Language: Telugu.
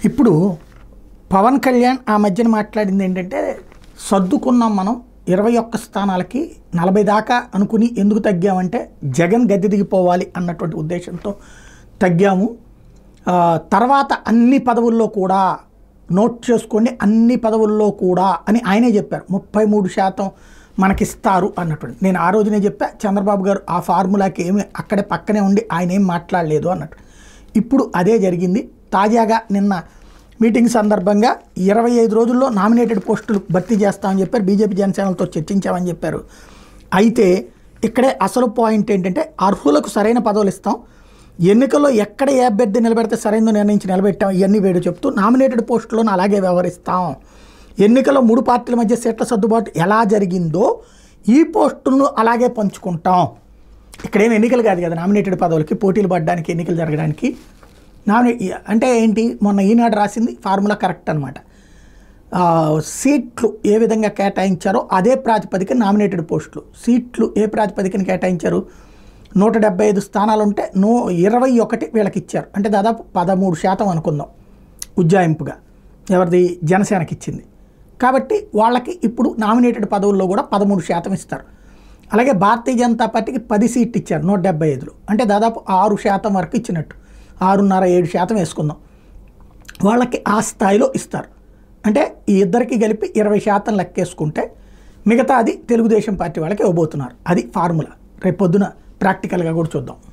ఇప్పుడు పవన్ కళ్యాణ్ ఆ మధ్యన మాట్లాడింది ఏంటంటే సర్దుకున్నాం మనం ఇరవై ఒక్క స్థానాలకి నలభై దాకా అనుకుని ఎందుకు తగ్గామంటే జగన్ గద్దె దిగిపోవాలి అన్నటువంటి ఉద్దేశంతో తగ్గాము ఆ, తర్వాత అన్ని పదవుల్లో కూడా నోట్ చేసుకోండి అన్ని పదవుల్లో కూడా అని ఆయనే చెప్పారు ముప్పై మూడు శాతం మనకిస్తారు అన్నటువంటి నేను ఆ రోజునే చెప్పా చంద్రబాబు గారు ఆ ఫార్ములాకి ఏమి అక్కడే పక్కనే ఉండి ఆయన ఏం మాట్లాడలేదు అన్నట్టు ఇప్పుడు అదే జరిగింది తాజాగా నిన్న మీటింగ్ సందర్భంగా ఇరవై ఐదు రోజుల్లో నామినేటెడ్ పోస్టులు భర్తీ చేస్తామని చెప్పారు బీజేపీ జనసేనలతో చర్చించామని చెప్పారు అయితే ఇక్కడే అసలు పాయింట్ ఏంటంటే అర్హులకు సరైన పదవులు ఇస్తాం ఎన్నికల్లో ఎక్కడ ఏ అభ్యర్థి నిలబెడితే సరైనదో నిర్ణయించి నిలబెట్టాం ఇవన్నీ వేడు చెప్తూ నామినేటెడ్ పోస్టులను అలాగే వ్యవహరిస్తాం ఎన్నికల్లో మూడు పార్టీల మధ్య సీట్ల సర్దుబాటు ఎలా జరిగిందో ఈ పోస్టులను అలాగే పంచుకుంటాం ఇక్కడేం ఎన్నికలు కాదు కదా నామినేటెడ్ పదవులకి పోటీలు పడడానికి ఎన్నికలు జరగడానికి నామినే అంటే ఏంటి మొన్న ఈనాడు రాసింది ఫార్ములా కరెక్ట్ అనమాట సీట్లు ఏ విధంగా కేటాయించారో అదే ప్రాతిపదిక నామినేటెడ్ పోస్టులు సీట్లు ఏ ప్రాతిపదికన కేటాయించారు నూట డెబ్బై ఐదు స్థానాలు ఉంటే నూ ఇరవై ఒకటి వీళ్ళకి ఇచ్చారు అంటే దాదాపు పదమూడు శాతం అనుకుందాం ఉజ్జాయింపుగా ఎవరిది జనసేనకి ఇచ్చింది కాబట్టి వాళ్ళకి ఇప్పుడు నామినేటెడ్ పదవుల్లో కూడా పదమూడు శాతం ఇస్తారు అలాగే భారతీయ జనతా పార్టీకి పది సీట్లు ఇచ్చారు నూట డెబ్బై ఐదులో అంటే దాదాపు ఆరు శాతం వరకు ఇచ్చినట్టు ఆరున్నర ఏడు శాతం వేసుకుందాం వాళ్ళకి ఆ స్థాయిలో ఇస్తారు అంటే ఈ ఇద్దరికి కలిపి ఇరవై శాతం లెక్కేసుకుంటే మిగతా అది తెలుగుదేశం పార్టీ వాళ్ళకి ఇవ్వబోతున్నారు అది ఫార్ములా రేపు పొద్దున ప్రాక్టికల్గా కూడా చూద్దాం